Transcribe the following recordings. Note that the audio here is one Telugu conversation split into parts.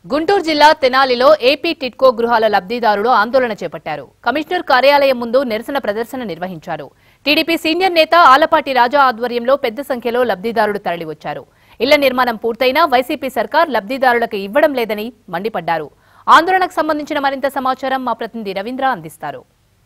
గుంటూరు జిల్లా తెనాలిలో ఏపీ టిట్కో గృహాల లబ్ధిదారులు ఆందోళన చేపట్టారు కమిషనర్ కార్యాలయం ముందు నిరసన ప్రదర్శన నిర్వహించారు టీడీపీ సీనియర్ నేత ఆలపాటి రాజా ఆధ్వర్యంలో పెద్ద సంఖ్యలో లబ్ధిదారులు తరలివచ్చారు ఇళ్ల నిర్మాణం పూర్తయినా వైసీపీ సర్కార్ లబ్ధిదారులకు ఇవ్వడం లేదని మండిపడ్డారు ఆందోళనకు సంబంధించిన మరింత సమాచారం మా ప్రతినిధి రవీంద్ర అందిస్తారు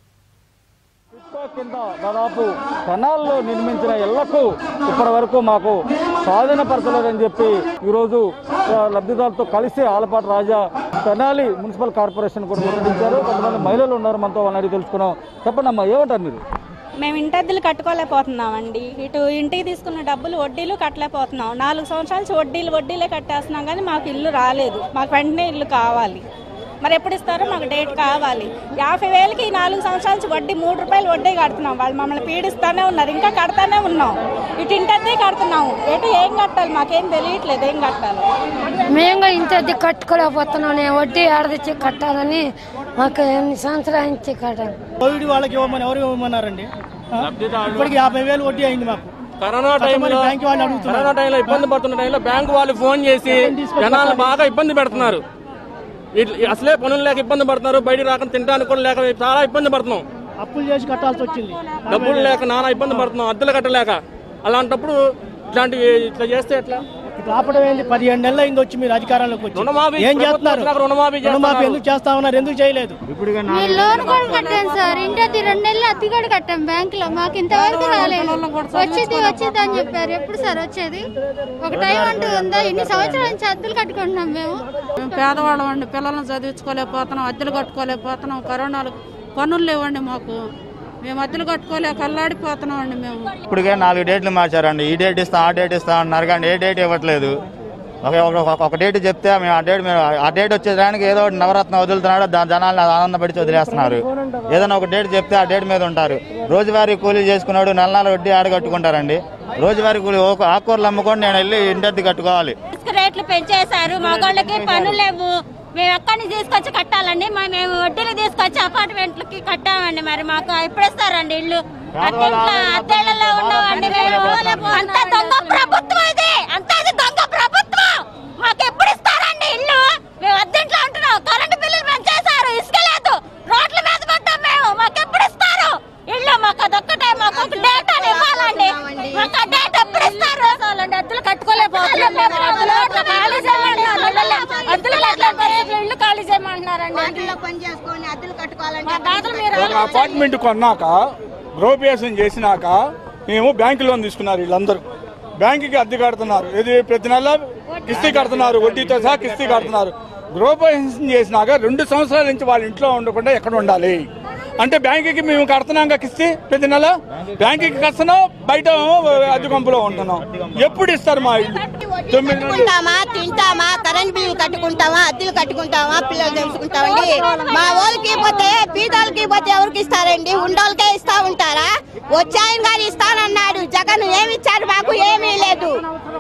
టిట్కో కింద దాదాపు కెనాల్లో నిర్మించిన ఇళ్లకు ఇప్పటి వరకు మాకు స్వాధీనపరచలేదని చెప్పి ఈరోజు ఆ, లబ్ధిదారులతో కలిసి ఆలపాటి రాజా తెనాలి మున్సిపల్ కార్పొరేషన్ కూడా ముట్టడించారు కొంతమంది మహిళలు ఉన్నారు మనతో వాళ్ళని అడిగి తెలుసుకున్నాం చెప్పండి అమ్మా ఏమంటారు మీరు మేము ఇంటద్దెలు కట్టుకోలేకపోతున్నామండి ఇటు ఇంటికి తీసుకున్న డబ్బులు వడ్డీలు కట్టలేకపోతున్నాం నాలుగు సంవత్సరాల నుంచి వడ్డీలు వడ్డీలే కట్టేస్తున్నాం కానీ మాకు ఇల్లు రాలేదు మాకు వెంటనే ఇల్లు కావాలి మరి ఎప్పుడు ఇస్తారో మాకు డేట్ కావాలి యాభై వేలకి ఈ నాలుగు సంవత్సరాల నుంచి వడ్డీ మూడు రూపాయలు వడ్డీ కడుతున్నాం వాళ్ళు మమ్మల్ని పీడిస్తానే ఉన్నారు ఇంకా కడతానే ఉన్నాం ఇటు ఇంటద్దే కడుతున్నాము ఎటు ఏం కట్టాలి మాకేం తెలియట్లేదు ఏం కట్టాలి మేము కూడా ఇంత అద్దె కట్టుకోలేకపోతున్నాం నేను వడ్డీ ఆడదిచ్చి కట్టాలని మాకు ఎన్ని సంవత్సరాల నుంచి కట్టాలి కోవిడ్ వాళ్ళకి ఇవ్వమని ఎవరు ఇవ్వమన్నారండి ఆ? ఇప్పటికి యాభై వేలు వడ్డీ అయింది మాకు కరోనా కొంతమంది టైంలో బ్యాంక్ వాళ్ళు అడుగుతున్నారు కరోనా టైంలో ఇబ్బంది పడుతున్న టైంలో బ్యాంకు వాళ్ళు ఫోన్ చేసి జనాలు బాగా ఇబ్బంది పెడుతున్నారు ఇట్ల- అసలే పనులు లేక ఇబ్బంది పడుతున్నారు బయట రాకుండా తినడానికి కూడా లేక చాలా ఇబ్బంది పడుతున్నాం అప్పులు చేసి కట్టాల్సి వచ్చింది డబ్బులు లేక నానా ఇబ్బంది పడుతున్నాం అద్దెలు కట్టలేక అలాంటప్పుడు ఇట్లాంటివి ఇట్లా చేస్తే ఎట్లా ఇప్పుడు ఆపడం ఏంది పదిహేను నెలలు అయింది వచ్చి మీరు అధికారంలోకి వచ్చి రుణమాఫీ ఏం ప్రభుత్వం చేస్తున్నారు వచ్చినాక రుణమాఫీ చేస్తున్నారు. రుణమాఫీ ఎందుకు చేస్తా ఉన్నారు ఎందుకు చేయలేదు మీ లోన్ కూడా కట్టాను సార్ ఇంటి అద్దె రెండు నెలలు అద్దె కూడా కట్టాం బ్యాంక్ లో మాకు ఇంతవరకు రాలేదు వచ్చింది వచ్చింది అని చెప్పారు ఎప్పుడు సార్ వచ్చేది ఒక టైం అంటూ ఉందా ఇన్ని సంవత్సరాల నుంచి అద్దెలు కట్టుకుంటున్నాం మేము మేము పేదవాళ్ళం అండి పిల్లల్ని చదివించుకోలేకపోతున్నాం అద్దెలు కట్టుకోలేకపోతున్నాం కరోనాలు పనులు లేవండి మాకు మేము అద్దెలు కట్టుకోలేక అల్లాడిపోతున్నాం అండి మేము ఇప్పటికే నాలుగు డేట్లు మార్చారండి ఈ డేట్ ఇస్తాం ఆ డేట్ ఇస్తాం అన్నారు కానీ ఏ డేట్ ఇవ్వట్లేదు ఒక ఒక- ఒక డేట్ చెప్తే మేము ఆ డేట్ మేము ఆ డేట్ వచ్చేదానికి ఏదో ఒకటి నవరత్న వదులుతున్నాడు దా- జనాల్ని ఆనందపడి వదిలేస్తున్నారు ఏదైనా ఒక డేట్ చెప్తే ఆ డేట్ మీద ఉంటారు రోజువారీ కూలీ చేసుకున్నాడు నెల నెల వడ్డీ ఆడ కట్టుకుంటారండి రోజువారీ కూలీ ఒక ఆకుకూరలు అమ్ముకొని నేను వెళ్ళి ఇంటి కట్టుకోవాలి ఇసుక రేట్లు పెంచేశారు మగవాళ్ళకి పనులు లేవు మేము ఎక్కడి నుంచి తీసుకొచ్చి కట్టాలండి మరి మేము వడ్డీలు తీసుకొచ్చి అపార్ట్మెంట్లకి కట్టామండి మరి మాకు ఎప్పుడు ఇస్తారండి ఇల్లు అద్దెంట్ల అద్దెళ్లలో ఉన్నామండి మేము అంత దొంగ ప్రభుత్వం ఇది అంత ఇది దొంగ ప్రభుత్వం మాకు ఎప్పుడు ఇస్తారండి ఇల్లు మేము అద్దెంట్లో ఉంటున్నాం కరెంటు బిల్లులు పెంచేశారు ఇసుక లేదు రోడ్ల మీద పడ్డాం మేము మాకు ఎప్పుడు ఇస్తారు ఇల్లు మాకు అదొక్కటే మాకు ఒక డేట్ అని ఇవ్వాలండి మాకు ఆ డేట్ ఎప్పుడు ఇస్తారు అద్దెలు కట్టుకోలేకపోతున్నాం మేము అద్దెలు అట్లా ఖాళీ చేయమంటున్నారు అద్దెలు అట్లా పరిస్థితుల్లో ఇల్లు ఖాళీ చేయమంటున్నారండి పని చేసుకొని అద్దెలు కట్టుకోవాలంటే మా తాతలు మీరు ఒక అపార్ట్మెంట్ కొన్నాక గృహప్రవేశం చేసినాక మేము బ్యాంకు లోన్ తీసుకున్నారు వీళ్ళందరూ బ్యాంకుకి అద్దె కడుతున్నారు ఇది ప్రతి నెల కిస్తీ కడుతున్నారు వడ్డీతో సహా కిస్తీ కడుతున్నారు గృహప్రవేశం చేసినాక రెండు సంవత్సరాల నుంచి వాళ్ళ ఇంట్లో ఉండకుండా ఎక్కడ ఉండాలి అంటే బ్యాంకుకి మేము కడుతున్నాం కిస్తీ ప్రతి నెల బ్యాంకుకి కడుతున్నాం బయట అద్దె కొంపులో ఉంటున్నాం ఎప్పుడు ఇస్తారు మా ఇల్లు తొమ్మిది నెలలు కట్టుకుంటామా తింటామా కరెంట్ బిల్లు కట్టుకుంటామా అద్దెలు కట్టుకుంటామా పిల్లలు తెలుసుకుంటామండి మా వాళ్ళకి పోతే పీదాలకి పోతే ఎవరికి ఇస్తారండి ఉండోళ్ళకే ఇస్తా ఉంటారా వచ్చాయని గారు ఇస్తానన్నాడు జగన్ ఏమి ఇచ్చాడు మాకు ఏమీ లేదు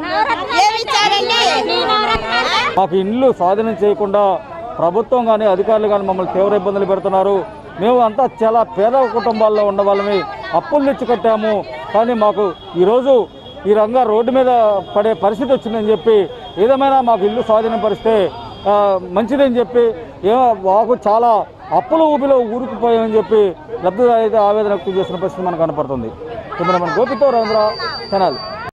ఏమి ఇచ్చారండి మాకు ఇండ్లు స్వాధీనం చేయకుండా ప్రభుత్వం కానీ అధికారులు కానీ మమ్మల్ని తీవ్ర ఇబ్బందులు పెడుతున్నారు మేము అంతా చాలా పేద కుటుంబాల్లో ఉన్న వాళ్ళమి అప్పులు తెచ్చి కట్టాము కానీ మాకు ఈరోజు ఈ రంగా రోడ్డు మీద పడే పరిస్థితి వచ్చిందని చెప్పి ఏదేమైనా మాకు ఇల్లు స్వాధీనం పరిస్తే ఆ, మంచిదని చెప్పి ఏమో మాకు చాలా అప్పుల ఊబిలో ఊరుకుపోయామని చెప్పి లబ్ధిదారు అయితే ఆవేదన వ్యక్తం చేసిన పరిస్థితి మనకు కనపడుతుంది కెమెరామెన్ గోపితో రవీంద్ర తెనాలి